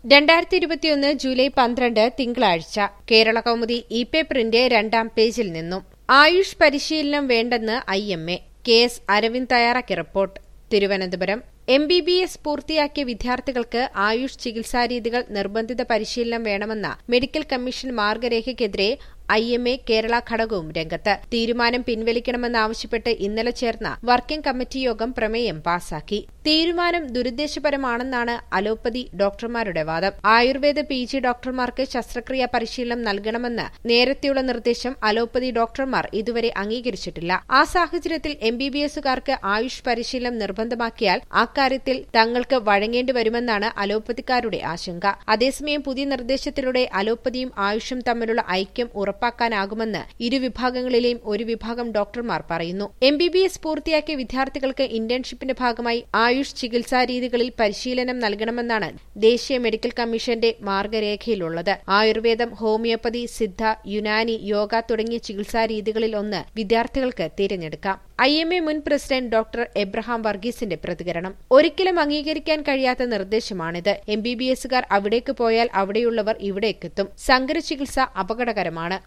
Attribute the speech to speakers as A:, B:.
A: രണ്ടായിരത്തി ഇരുപത്തിയൊന്ന് ജൂലൈ പന്ത്രണ്ട് തിങ്കളാഴ്ച കേരള കൗമുദി ഇ പേപ്പറിന്റെ രണ്ടാം പേജിൽ നിന്നും ആയുഷ് പരിശീലനം വേണ്ടെന്ന് I M A K S Aravind തയ്യാറാക്കിയ report Thiruvananthapuram M B B S പൂർത്തിയാക്കിയ വിദ്യാർത്ഥികൾക്ക് ആയുഷ് ചികിത്സാരീതികൾ നിർബന്ധിത പരിശീലനം വേണമെന്ന മെഡിക്കൽ കമ്മീഷൻ മാർഗരേഖയ്ക്കെതിരെ ഐ എം എ കേരള ഘടകവും രംഗത്ത് തീരുമാനം പിൻവലിക്കണമെന്നാവശ്യപ്പെട്ട് ഇന്നലെ ചേർന്ന വർക്കിംഗ് കമ്മിറ്റി യോഗം പ്രമേയം പാസാക്കി തീരുമാനം ദുരുദ്ദേശപരമാണെന്നാണ് അലോപ്പതി ഡോക്ടർമാരുടെ വാദം ആയുർവേദ പി ജി ഡോക്ടർമാർക്ക് ശസ്ത്രക്രിയ പരിശീലനം നൽകണമെന്ന് നേരത്തെയുള്ള നിർദ്ദേശം അലോപ്പതി ഡോക്ടർമാർ ഇതുവരെ അംഗീകരിച്ചിട്ടില്ല ആ സാഹചര്യത്തിൽ എം ബി ബി എസുകാർക്ക് ആയുഷ് പരിശീലനം നിർബന്ധമാക്കിയാൽ അക്കാര്യത്തിൽ തങ്ങൾക്ക് വഴങ്ങേണ്ടി വരുമെന്നാണ് അലോപ്പതിക്കാരുടെ ആശങ്ക അതേസമയം പുതിയ നിർദ്ദേശത്തിലൂടെ അലോപ്പതിയും ആയുഷും തമ്മിലുള്ള ഐക്യം ഉറപ്പാക്കാനാകുമെന്ന് ഇരുവിഭാഗങ്ങളിലെയും ഒരു വിഭാഗം ഡോക്ടർമാർ പറയുന്നു എം ബി ബി എസ് പൂർത്തിയാക്കിയ വിദ്യാർത്ഥികൾക്ക് ഇന്റേൺഷിപ്പിന്റെ ഭാഗമായി ആയുഷ് ചികിത്സാ രീതികളിൽ പരിശീലനം നൽകണമെന്നാണ് ദേശീയ മെഡിക്കൽ കമ്മീഷന്റെ മാർഗരേഖയിലുള്ളത് ആയുർവേദം ഹോമിയോപ്പതി സിദ്ധ യുനാനി യോഗ തുടങ്ങിയ ചികിത്സാ രീതികളിൽ ഒന്ന് വിദ്യാർത്ഥികൾക്ക് തിരഞ്ഞെടുക്കാം ഐ എം എ മുൻ പ്രസിഡന്റ് ഡോക്ടർ എബ്രഹാം വർഗീസിന്റെ പ്രതികരണം ഒരിക്കലും അംഗീകരിക്കാൻ കഴിയാത്ത നിർദ്ദേശമാണിത് എം ബി ബി എസുകാർ അവിടേക്ക് പോയാൽ അവിടെയുള്ളവർ ഇവിടേക്കെത്തും സങ്കര ചികിത്സ അപകടകരമാണ്